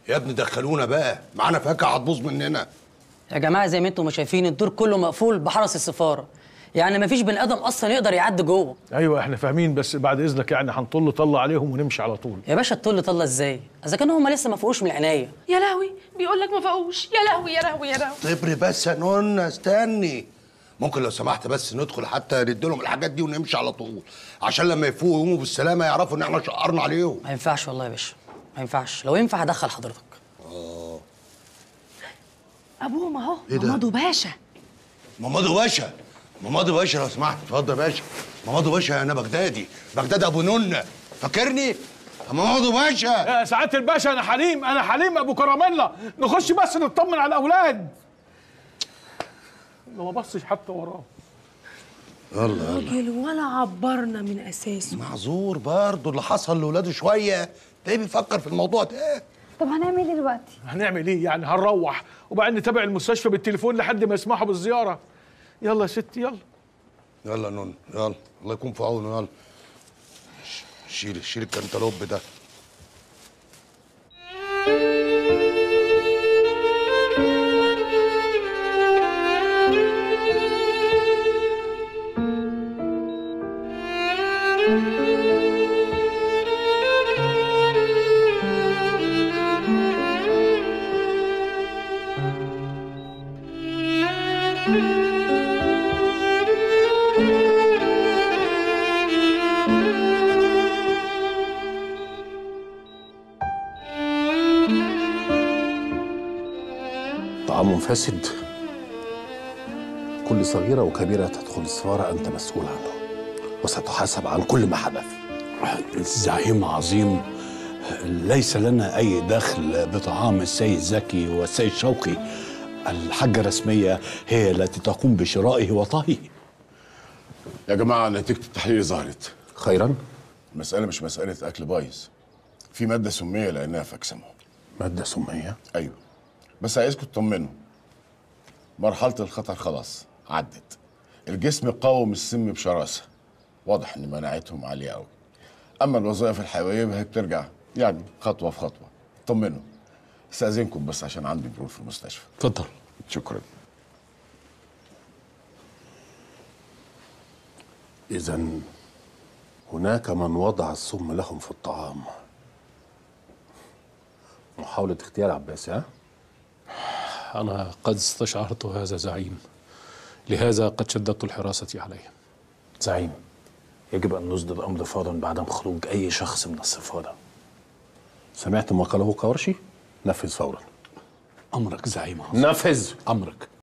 يا ابني دخلونا بقى معانا فاكهه هتبوظ مننا يا جماعه زي ما انتم ما شايفين الدور كله مقفول بحرس السفاره يعني ما فيش بني ادم اصلا يقدر يعدي جوه ايوه احنا فاهمين بس بعد اذنك يعني هنطل طلع عليهم ونمشي على طول يا باشا الطل طلع ازاي اذا كانوا هم لسه ما فوقوش من العنايه يا لهوي بيقول لك ما فوقوش يا لهوي يا لهوي يا لهوي طبري بس يا نونا استني ممكن لو سمحت بس ندخل حتى نديلهم الحاجات دي ونمشي على طول عشان لما يفوقوا يقوموا بالسلامه يعرفوا ان احنا شقرنا عليهم ما ينفعش والله يا باشا ما ينفعش لو ينفع هدخل حضرتك ابوهم اهو إيه ده؟ مامادو باشا مامادو باشا مامادو باشا لو سمحت اتفضل يا باشا مامادو باشا انا بغدادي بغداد ابو نونه فاكرني يا مامادو باشا يا سعاده الباشا انا حليم انا حليم ابو كراميلا نخش بس نطمن على الاولاد ده ما بصش حتى وراه يلا يلا راجل ولا عبرنا من اساسه معذور برضه اللي حصل لاولاده شويه تلاقيه بيفكر في الموضوع ده طب هنعمل ايه دلوقتي؟ هنعمل ايه يعني هنروح وبعدين نتابع المستشفى بالتليفون لحد ما يسمحوا بالزياره يلا يا ستي يلا يلا يا نون يلا الله يكون في عونه يلا ش- شيل شيل الكنتالوب ده طعام فاسد كل صغيرة وكبيرة تدخل السفارة أنت مسؤول عنه وستحاسب عن كل ما حدث الزعيم عظيم ليس لنا أي دخل بطعام السيد زكي والسيد شوقي الحاجة الرسمية هي التي تقوم بشرائه وطهيه يا جماعة نتيجة التحليل ظهرت خيرا المسألة مش مسألة أكل بايظ في مادة سمية لقيناها في أجسامهم مادة سمية أيوه بس عايزكم تطمنوا مرحلة الخطر خلاص عدت الجسم قاوم السم بشراسة واضح إن مناعتهم عالية أوي أما الوظائف الحيوية فهي بترجع يعني خطوة في خطوة طمنوا استأذنكم بس عشان عندي مرور في المستشفى اتفضل شكرا إذا هناك من وضع السم لهم في الطعام محاولة اغتيال عباس ها؟ أنا قد استشعرت هذا زعيم لهذا قد شددت الحراسة عليه زعيم يجب أن نصدر أمر فورا بعدم خروج أي شخص من السفارة سمعت ما قاله كورشي؟ نفذ فورا أمرك زعيم عظيم نفذ أمرك